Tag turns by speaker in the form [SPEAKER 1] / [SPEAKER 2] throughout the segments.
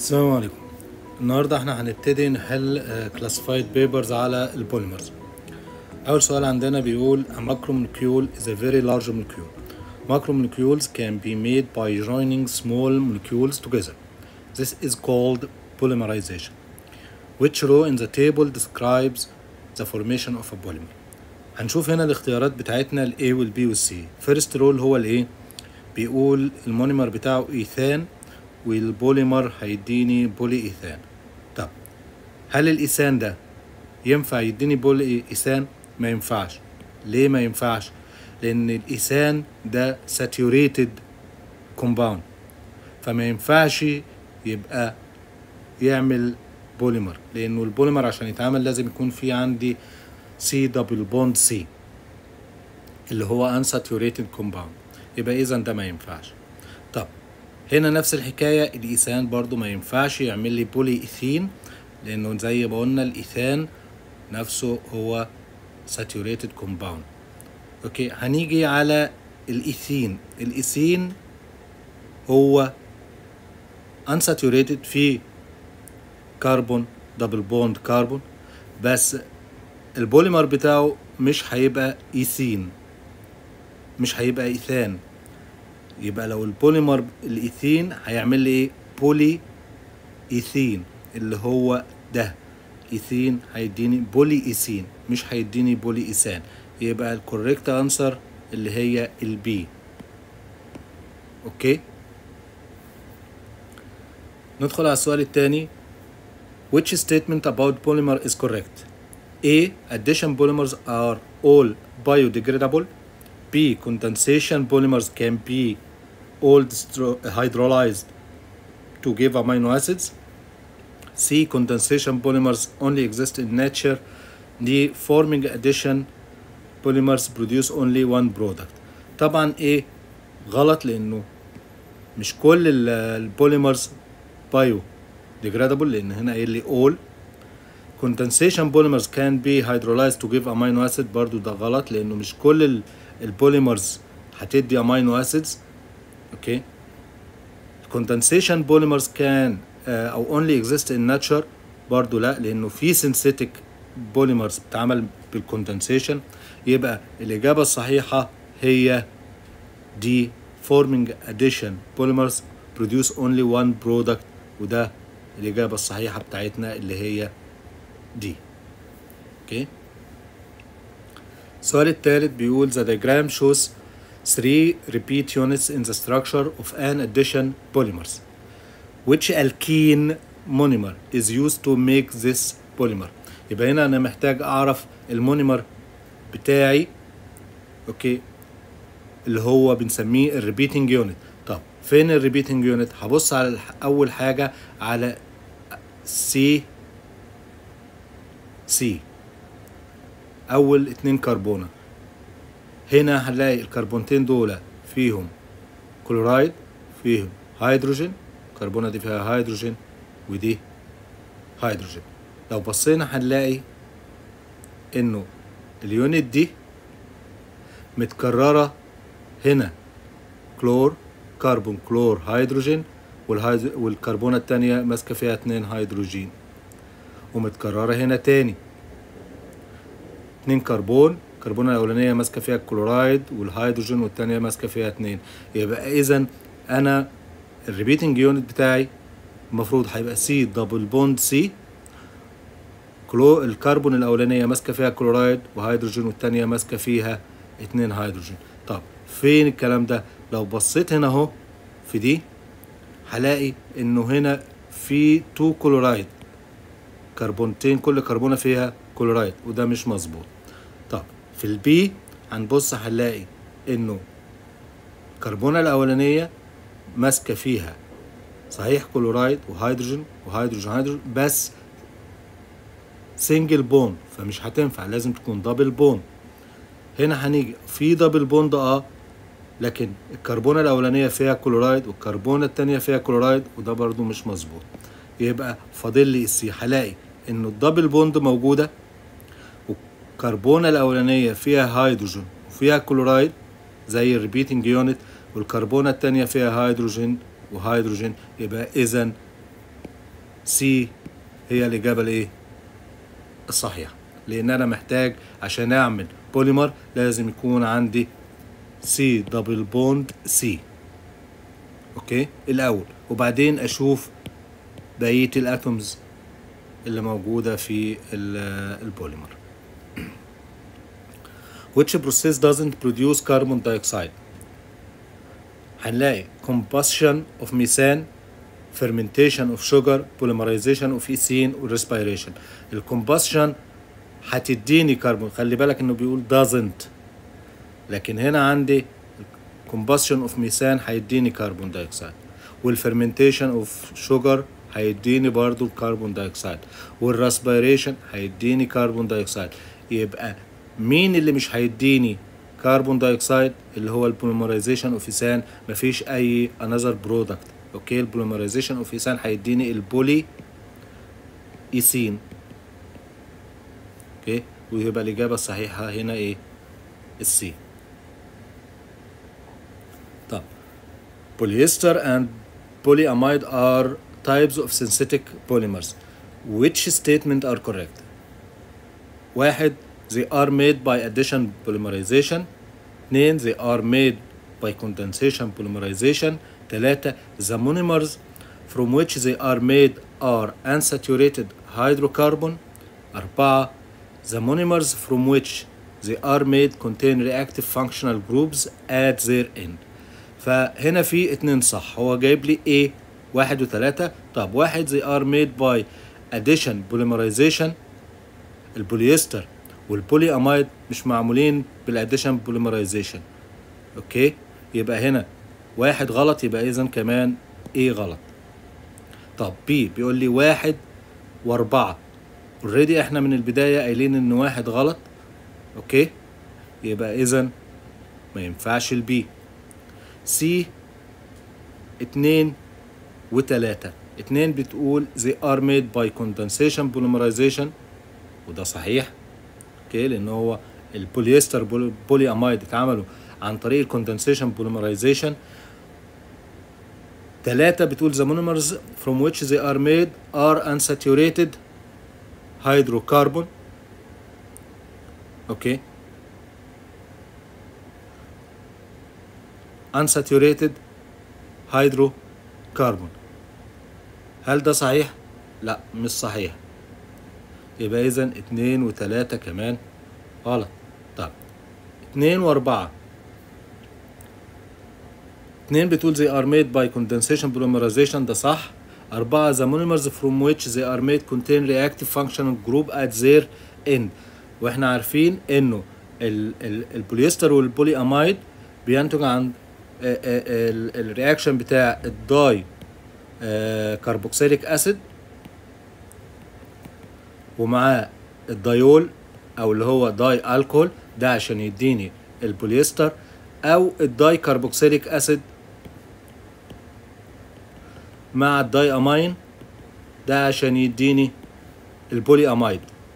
[SPEAKER 1] السلام عليكم النهارده احنا هنبتدي نحل كلاسيفايد بيبرز على البوليمرز اول سؤال عندنا بيقول a macromolecule is a very large molecule macromolecules can be made by joining small molecules together this is called polymerization which row in the table describes the formation of a polymer هنشوف هنا الاختيارات بتاعتنا ال A وال B وال C first row اللي هو ال A بيقول المونيمر بتاعه ايثان والبوليمر هيديني بولي ايثان طب هل الايثان ده ينفع يديني بولي ايثان ما ينفعش ليه ما ينفعش لان الايثان ده ساتيوريتد كومباوند فما ينفعش يبقى يعمل بوليمر لانه البوليمر عشان يتعمل لازم يكون في عندي سي دبل بوند سي اللي هو unsaturated compound يبقى اذا ده ما ينفعش طب هنا نفس الحكاية الإيثان برضو ما ينفعش يعمل لي بولي إيثين لأنه زي ما قلنا الإيثان نفسه هو saturated compound أوكي هنيجي على الإيثين الإيثين هو unsaturated في كربون دبل بوند كربون بس البوليمر بتاعه مش هيبقى إيثين مش هيبقى إيثان يبقى لو البوليمر الايثين هيعمل لي ايه بولي ايثين اللي هو ده ايثين هيديني بولي ايثين مش هيديني بولي ايثان يبقى الكوريكت انسر اللي هي البي اوكي ندخل على السؤال الثاني which statement about polymer is correct A addition polymers are all biodegradable B condensation polymers can be all hydrolyzed to give amino acids. C. Condensation polymers only exist in nature. D. Forming addition polymers produce only one product. طبعا ايه غلط لانه مش كل البوليمرز بايو degradable لان هنا قايل لي all condensation polymers can be hydrolyzed to give amino acid برضو ده غلط لانه مش كل البوليمرز هتدي امينو اسيدز اوكي الكوندنسيشن بوليمرز كان او اونلي اكزيست ان ناتشر برضو لا لانه في سينثيتك بوليمرز بتتعمل بالكوندنسيشن يبقى الاجابه الصحيحه هي دي forming addition polymers produce only one product وده الاجابه الصحيحه بتاعتنا اللي هي دي اوكي السؤال الثالث بيقول the diagram shows three repeat units in the structure of an addition polymers. Which alkene monomer is used to make this polymer? يبقى هنا أنا محتاج أعرف المونيمر بتاعي أوكي اللي هو بنسميه الريبيتنج يونت طب فين الريبيتنج يونت هبص على أول حاجة على سي سي اول اتنين كربونه هنا هنلاقي الكربونتين دول فيهم كلورايد فيهم هيدروجين الكربونه دي فيها هيدروجين ودي هيدروجين لو بصينا هنلاقي انه اليونت دي متكرره هنا كلور كربون كلور هيدروجين والكربونه التانية ماسكه فيها اتنين هيدروجين ومتكرره هنا تاني اتنين كربون الكربونة الأولانية ماسكة فيها الكلورايد والهيدروجين والتانية ماسكة فيها اتنين يبقى إذا أنا الريبيتنج يونت بتاعي المفروض هيبقى سي دبل بوند سي كلو الكربون الأولانية ماسكة فيها كلورايد وهيدروجين والتانية ماسكة فيها اتنين هيدروجين طب فين الكلام ده لو بصيت هنا اهو في دي هلاقي انه هنا في تو كلورايد كربونتين كل كربونه فيها كلورايد وده مش مظبوط طب في البي هنبص هنلاقي انه الكربونه الاولانيه ماسكه فيها صحيح كلورايد وهيدروجين وهيدروجين هيدروجين بس سنجل بون فمش هتنفع لازم تكون دبل بون هنا هنيجي في دبل بوند اه لكن الكربونه الاولانيه فيها كلورايد والكربونه التانية فيها كلورايد وده برضو مش مظبوط يبقى فاضل لي السي هلاقي انه الدبل بوند موجوده والكربونه الاولانيه فيها هيدروجين وفيها كلورايد زي الريبيتنج يونت والكربونه التانية فيها هيدروجين وهيدروجين يبقى اذا سي هي الاجابه الايه الصحيحه لان انا محتاج عشان اعمل بوليمر لازم يكون عندي سي دبل بوند سي اوكي الاول وبعدين اشوف بقيه الاتومز اللي موجوده في ال- البوليمر which process doesn't produce carbon dioxide هنلاقي combustion of methane fermentation of sugar polymerization of ethene و respiration الcombustion هتديني كربون خلي بالك انه بيقول doesn't لكن هنا عندي combustion of methane هيديني كربون دايوكسيد والفرمنتيشن اوف شوجر هيديني برضو كربون دايوكسيد والراسبيريشن هيديني كربون دايوكسيد يبقى مين اللي مش هيديني كربون دايوكسيد اللي هو البوليمرايزيشن اوف ايثان مفيش اي انذر برودكت اوكي البوليمرايزيشن اوف ايثان هيديني البولي ايثين اوكي ويبقى الاجابه الصحيحه هنا ايه السي طب polyester and polyamide are types of synthetic polymers which statement are correct واحد they are made by addition polymerization اثنين they are made by condensation polymerization ثلاثة the monomers from which they are made are unsaturated hydrocarbon أربعة the monomers from which they are made contain reactive functional groups at their end فهنا في اتنين صح هو جايب لي A واحد وتلاتة طب واحد they are made by addition polymerization البوليستر والبولي امايد مش معمولين بالاديشن بوليمرايزيشن اوكي يبقى هنا واحد غلط يبقى اذا كمان ايه غلط طب بي بيقول لي واحد واربعة اوريدي احنا من البداية قايلين ان واحد غلط اوكي يبقى اذا ما ينفعش البي سي اتنين وتلاتة اتنين بتقول they are made by condensation polymerization وده صحيح اوكي لان هو البوليستر بول- بولي امايد اتعملوا عن طريق الكوندنسيشن بوليمرايزيشن ثلاثة بتقول the monomers from which they are made are unsaturated hydrocarbon اوكي unsaturated hydrocarbon هل ده صحيح؟ لا مش صحيح يبقى اذا اتنين وتلاتة كمان غلط طب اتنين واربعة اتنين بتقول they are made by condensation polymerization ده صح أربعة the monomers from which they are made contain reactive functional group at their end واحنا عارفين انه ال ال البوليستر والبولي امايد بينتج عن الرياكشن بتاع الداي كربوكسيليك اسيد ومعاه الدايول او اللي هو داي الكول ده عشان يديني البوليستر او الداي كربوكسيليك اسيد مع الداي امين ده عشان يديني البولي امايد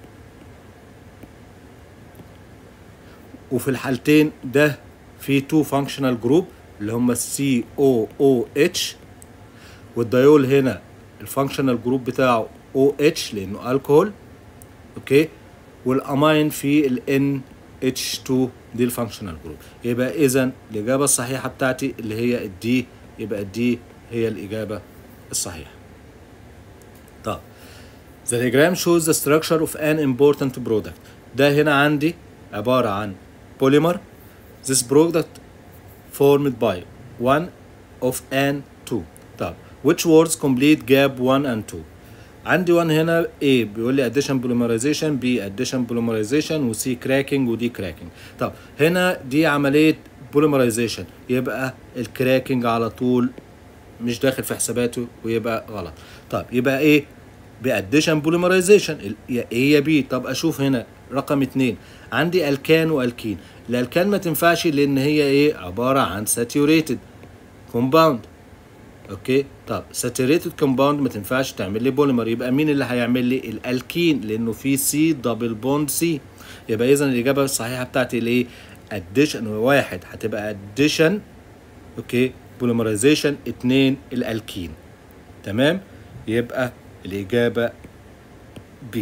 [SPEAKER 1] وفي الحالتين ده في تو فانكشنال جروب اللي هم السي او او اتش والدايول هنا الفانكشنال جروب بتاعه او اتش لانه الكحول اوكي والامين في ال ان اتش 2 دي الفانكشنال جروب يبقى اذا الاجابه الصحيحه بتاعتي اللي هي الدي يبقى الدي هي الاجابه الصحيحه طب The diagram shows the structure of an important product ده هنا عندي عبارة عن polymer This product formed by one of and two طب which words complete gap 1 and 2 عندي 1 هنا A بيقول لي addition polymerization B addition polymerization و C cracking و D cracking طب هنا دي عملية polymerization يبقى الكراكنج على طول مش داخل في حساباته ويبقى غلط طب يبقى ايه باديشن بوليمرايزيشن يا ايه يا بي طب اشوف هنا رقم اتنين عندي الكان والكين الالكان ما تنفعش لان هي ايه عباره عن ساتيوريتد كومباوند اوكي طب ساتوريتد كومباوند ما تنفعش تعمل لي بوليمر يبقى مين اللي هيعمل لي الالكين لانه في سي دبل بوند سي يبقى اذا الاجابه الصحيحه بتاعتي الايه اديشن واحد هتبقى اديشن اوكي بوليمرايزيشن اتنين الالكين تمام يبقى الإجابة B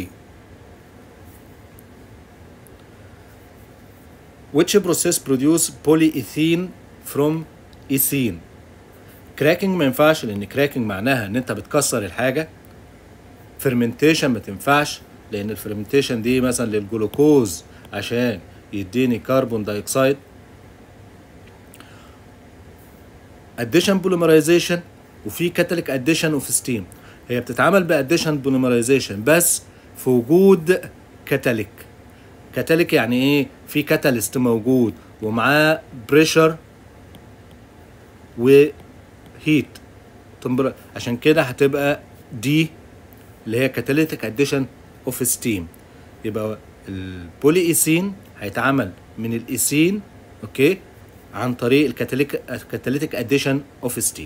[SPEAKER 1] Which process produce polyethylene from ethene كراكنج ما ينفعش لان كراكنج معناها ان انت بتكسر الحاجه فيرمنتيشن ما تنفعش لان الفيرمنتيشن دي مثلا للجلوكوز عشان يديني كربون دايوكسيد اديشن بوليمرايزيشن وفي كاتاليك اديشن اوف ستيم هي بتتعمل باديشن بوليمرايزيشن بس في وجود كاتاليك كاتاليك يعني ايه في كاتاليست موجود ومعاه بريشر وهيت تمبر عشان كده هتبقى دي اللي هي كاتاليتيك اديشن اوف ستيم يبقى البولي ايثين هيتعمل من الايثين اوكي عن طريق الكاتاليك كاتاليتيك اديشن اوف ستيم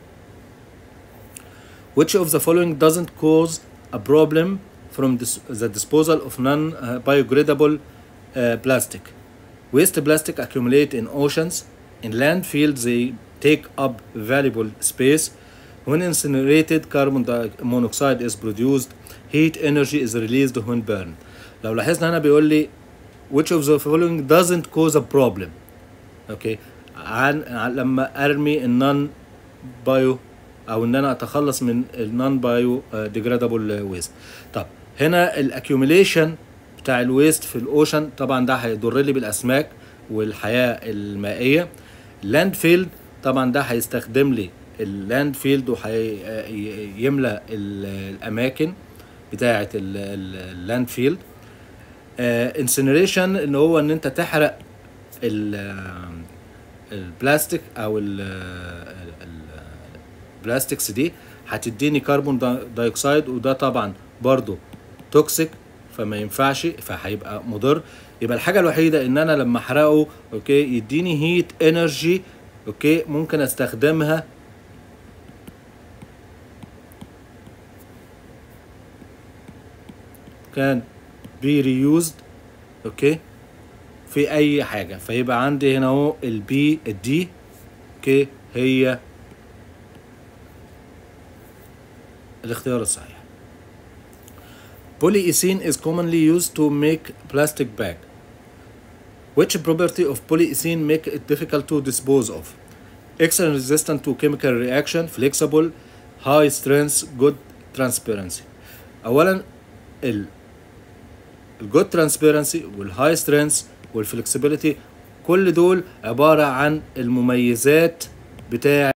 [SPEAKER 1] which of the following doesn't cause a problem from dis- the disposal of non-biodegradable uh, plastic waste plastic accumulate in oceans in landfills they take up valuable space when incinerated carbon di- monoxide is produced heat energy is released when burned لو لاحظنا هنا بيقول لي which of the following doesn't cause a problem اوكي عن, عن لما ارمي النون بايو او ان انا اتخلص من النون بايو ديجرادابل ويست طب هنا الاكيوميليشن بتاع الويست في الاوشن طبعا ده هيضر لي بالاسماك والحياه المائيه اللاند فيلد طبعا ده هيستخدم لي اللاند فيلد وهيملى الاماكن بتاعه اللاند فيلد انسنريشن ان هو ان انت تحرق ال- البلاستيك او ال- ال- البلاستيكس دي هتديني كربون دا- دايوكسيد وده طبعا برضو توكسيك فما ينفعش فهيبقى مضر يبقى الحاجه الوحيده ان انا لما احرقه اوكي يديني هيت انرجي اوكي ممكن استخدمها كان بي ريوزد اوكي في اي حاجه فيبقى عندي هنا اهو البي الدي اوكي هي الاختيار الصحيح Polyethylene is commonly used to make plastic bag. Which property of polyethylene make it difficult to dispose of? Excellent resistant to chemical reaction, flexible, high strength, good transparency. أولا ال الجود ترانسبيرنسي والهاي سترينث والفلكسبيليتي كل دول عبارة عن المميزات بتاع